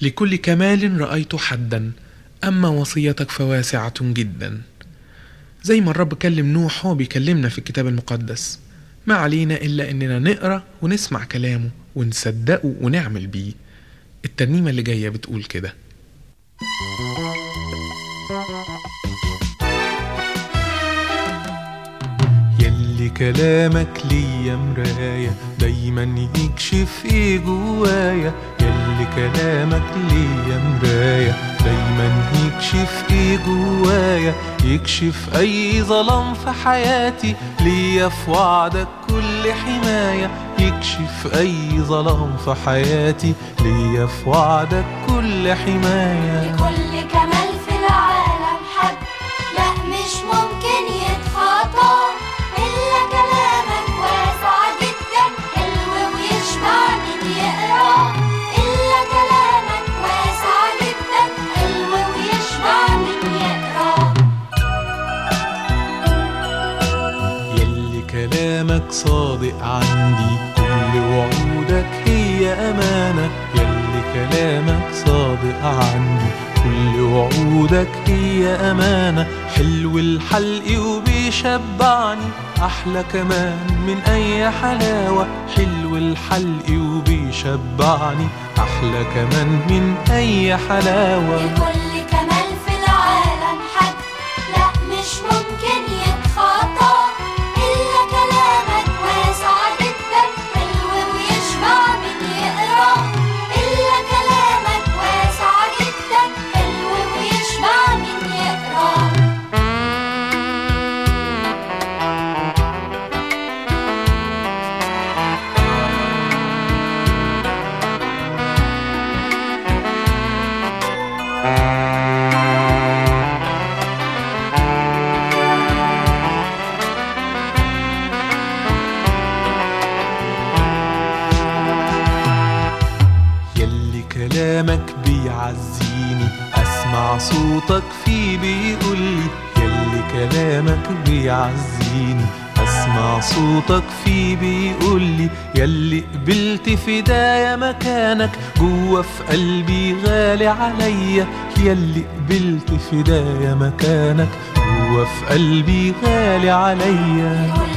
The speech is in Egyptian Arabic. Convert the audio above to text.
لكل كمال رأيت حدا أما وصيتك فواسعة جدا زي ما الرب كلم نوح هو بيكلمنا في الكتاب المقدس ما علينا إلا إننا نقرأ ونسمع كلامه ونصدقه ونعمل بيه الترنيمة اللي جاية بتقول كده يلي كلامك ليا مراية دايما يكشف ايه جوايا يلي كلامك ليا مراية دايما يكشف ايه جوايا يكشف اي ظلام في حياتي ليا في وعدك كل حماية يكشف اي ظلام في حياتي ليا في وعدك كل حماية لكل كمال في العالم حد لا مش ممكن يتخطى إلا كلامك واسع جدا حلو ويشبع من يقرا إلا كلامك واسع جدا حلو ويشبع من يقرا يلي كلامك صادق عندي كل وعودك هي أمانة يلي كلامك صادق عندي كل وعودك هي أمانة حلو الحلق وبيشبعني أحلى كمان من أي حلاوة حلو الحلق وبيشبعني أحلى كمان من أي حلاوة لكل كمال في العالم حد لا مش ممكن يتخطى إلا كلامك واسع جدا حلو ويشبع من يقرا إلا كلامك واسع جدا حلو ويشبع من يقرا يلي كلامك بيعزيني اسمع صوتك فيه بيقولي يلي كلامك بيعزيني اسمع صوتك فيه بيقولي يلي قبلت فدايا مكانك جوا في قلبي غالي عليا يلي قبلت فدايا مكانك جوا في قلبي غالي عليا لكل